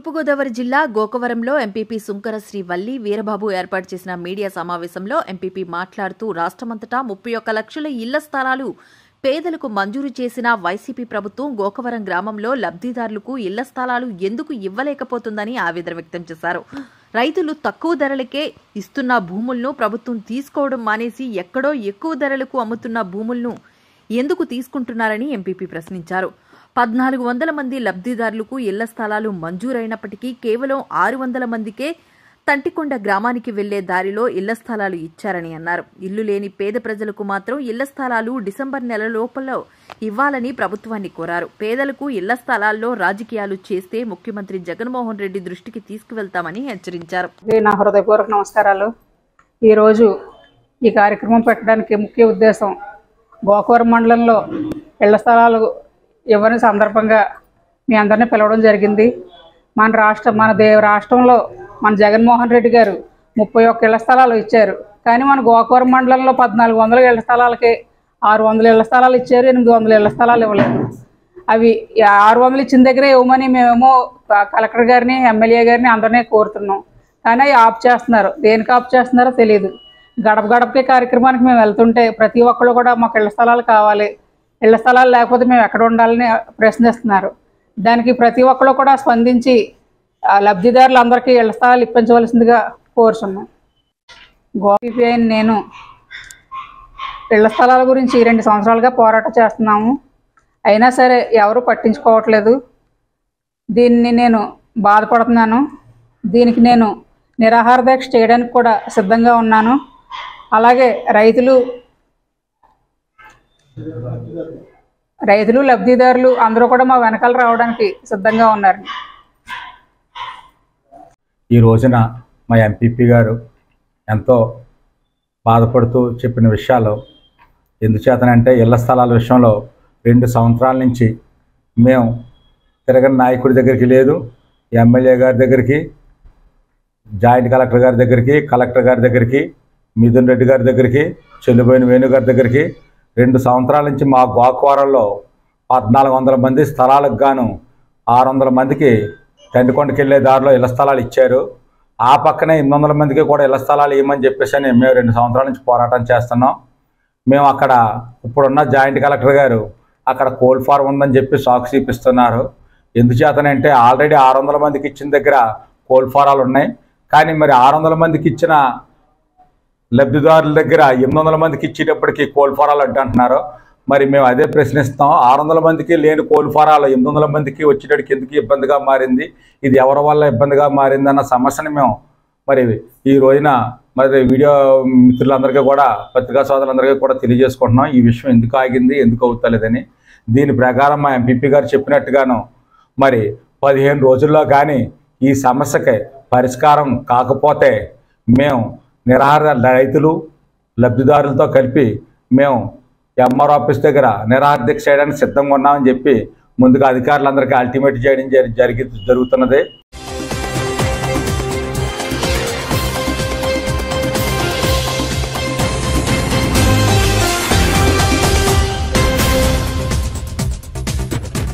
తూర్పుగోదావరి జిల్లా గోకవరంలో ఎంపీపీ సుంకర శ్రీ వల్లి వీరబాబు ఏర్పాటు చేసిన మీడియా సమావేశంలో ఎంపీపీ మాట్లాడుతూ రాష్ట్రమంతటా ముప్పై ఒక్క లక్షల ఇళ్ల స్థలాలు పేదలకు మంజూరు చేసిన వైసీపీ ప్రభుత్వం గోకవరం గ్రామంలో లబ్ధిదారులకు ఇళ్ల స్థలాలు ఎందుకు ఇవ్వలేకపోతుందని ఆవేదన వ్యక్తం చేశారు రైతులు తక్కువ ధరలకే ఇస్తున్న భూములను ప్రభుత్వం తీసుకోవడం మానేసి ఎక్కడో ఎక్కువ ధరలకు అమ్ముతున్న భూములను ఎందుకు తీసుకుంటున్నారని ఎంపీపీ ప్రశ్నించారు పద్నాలుగు వందల మంది లబ్ధిదారులకు ఇళ్ల స్థలాలు మంజూరైనప్పటికీ కేవలం ఆరు వందల మందికే తంటికొండ గ్రామానికి వెళ్లే దారిలో ఇళ్ల స్థలాలు ఇచ్చారని అన్నారు ఇల్లు లేని పేద ప్రజలకు మాత్రం ఇళ్ల స్థలాలు డిసెంబర్ నెల లోపల ఇవ్వాలని ప్రభుత్వాన్ని కోరారు పేదలకు ఇళ్ల స్థలాల్లో రాజకీయాలు చేస్తే ముఖ్యమంత్రి జగన్మోహన్ రెడ్డి దృష్టికి తీసుకువెళ్తామని హెచ్చరించారు ఇది నా హృదయపూర్వక నమస్కారాలు ఈరోజు ఈ కార్యక్రమం పెట్టడానికి ముఖ్య ఉద్దేశం గోకవరం మండలంలో ఇళ్ల స్థలాలు ఇవ్వని సందర్భంగా మీ అందరినీ పిలవడం జరిగింది మన రాష్ట్ర మన దే రాష్ట్రంలో మన జగన్మోహన్ రెడ్డి గారు ముప్పై ఒక్క ఇళ్ల స్థలాలు ఇచ్చారు కానీ మన గోకవరం మండలంలో పద్నాలుగు వందల ఇళ్ల స్థలాలకి ఆరు వందల ఇళ్ల స్థలాలు ఇచ్చారు ఎనిమిది వందల ఇళ్ల స్థలాలు ఇవ్వలేదు అవి ఈ ఆరు వందలు ఇచ్చిన దగ్గరే ఇవ్వమని మేమేమో క- కలెక్టర్ గారిని ఎమ్మెల్యే గారిని అందరినీ కోరుతున్నాం కానీ అవి ఆఫ్ చేస్తున్నారు దేనికి ఆఫ్ చేస్తున్నారో తెలియదు గడప గడపకి కార్యక్రమానికి మేము వెళ్తుంటే ప్రతి ఒక్కళ్ళు కూడా మాకు ఇళ్ల స్థలాలు కావాలి ఇళ్ల స్థలాలు లేకపోతే మేము ఎక్కడ ఉండాలని ప్రశ్నిస్తున్నారు దానికి ప్రతి ఒక్కళ్ళు కూడా స్పందించి ఆ లబ్ధిదారులందరికీ ఇళ్ల స్థలాలు ఇప్పించవలసిందిగా కోరుచున్నాం గోపి అయిన నేను ఇళ్ల స్థలాల గురించి రెండు సంవత్సరాలుగా పోరాటం చేస్తున్నాము అయినా సరే ఎవరు పట్టించుకోవట్లేదు దీన్ని నేను బాధపడుతున్నాను దీనికి నేను నిరాహార దీక్ష చేయడానికి కూడా సిద్ధంగా ఉన్నాను అలాగే రైతులు రైతులు లబ్ధిదారులు అందరూ కూడా మా వెనకాల రావడానికి సిద్ధంగా ఉన్నారు ఈ రోజున మా ఎంపీపీ గారు ఎంతో బాధపడుతూ చెప్పిన విషయాలు ఎందుచేతనంటే ఇళ్ల స్థలాల విషయంలో రెండు సంవత్సరాల నుంచి మేము తిరగని నాయకుడి దగ్గరికి లేదు ఎమ్మెల్యే గారి దగ్గరికి జాయింట్ కలెక్టర్ గారి దగ్గరికి కలెక్టర్ గారి దగ్గరికి మిథున్ రెడ్డి గారి దగ్గరికి చెల్లిపోయిన వేణు గారి దగ్గరికి రెండు సంవత్సరాల నుంచి మా గోకవరంలో పద్నాలుగు వందల మంది స్థలాలకు గాను ఆరు వందల మందికి టెంటకొండకి వెళ్ళే దారిలో ఇళ్ల స్థలాలు ఇచ్చారు ఆ పక్కనే ఎనిమిది వందల మందికి కూడా ఇళ్ల స్థలాలు ఇవ్వమని చెప్పేసి అని మేము రెండు సంవత్సరాల నుంచి పోరాటం చేస్తున్నాం మేము అక్కడ ఇప్పుడున్న జాయింట్ కలెక్టర్ గారు అక్కడ కోల్ ఫార్మ్ ఉందని చెప్పి సాకు చూపిస్తున్నారు ఎందుచేతనంటే ఆల్రెడీ ఆరు వందల మందికి ఇచ్చిన దగ్గర కోల్ ఫారాలు ఉన్నాయి కానీ మరి ఆరు వందల మందికి ఇచ్చిన లబ్ధిదారుల దగ్గర ఎనిమిది వందల మందికి ఇచ్చేటప్పటికి కోల్ ఫారాలు అడ్డు అంటున్నారు మరి మేము అదే ప్రశ్నిస్తాం ఆరు వందల మందికి లేని కోల్ ఫారాలు ఎనిమిది వందల మందికి వచ్చేటడికి ఎందుకు ఇబ్బందిగా మారింది ఇది ఎవరి వల్ల ఇబ్బందిగా మారింది అన్న సమస్యని మేము మరి ఈ రోజున మరి వీడియో మిత్రులందరికీ కూడా పత్రికా సోదరులందరికీ కూడా తెలియజేసుకుంటున్నాం ఈ విషయం ఎందుకు ఆగింది ఎందుకు అవుతలేదని దీని ప్రకారం మా ఎంపీపీ గారు చెప్పినట్టుగాను మరి పదిహేను రోజుల్లో కానీ ఈ సమస్యకి పరిష్కారం కాకపోతే మేము నిరాహార రైతులు లబ్ధిదారులతో కలిపి మేము ఎంఆర్ ఆఫీస్ దగ్గర నిరాహార దీక్ష చేయడానికి సిద్ధంగా ఉన్నామని చెప్పి ముందుగా అధికారులందరికీ అల్టిమేట్ చేయడం జరి- జరిగి జరుగుతున్నది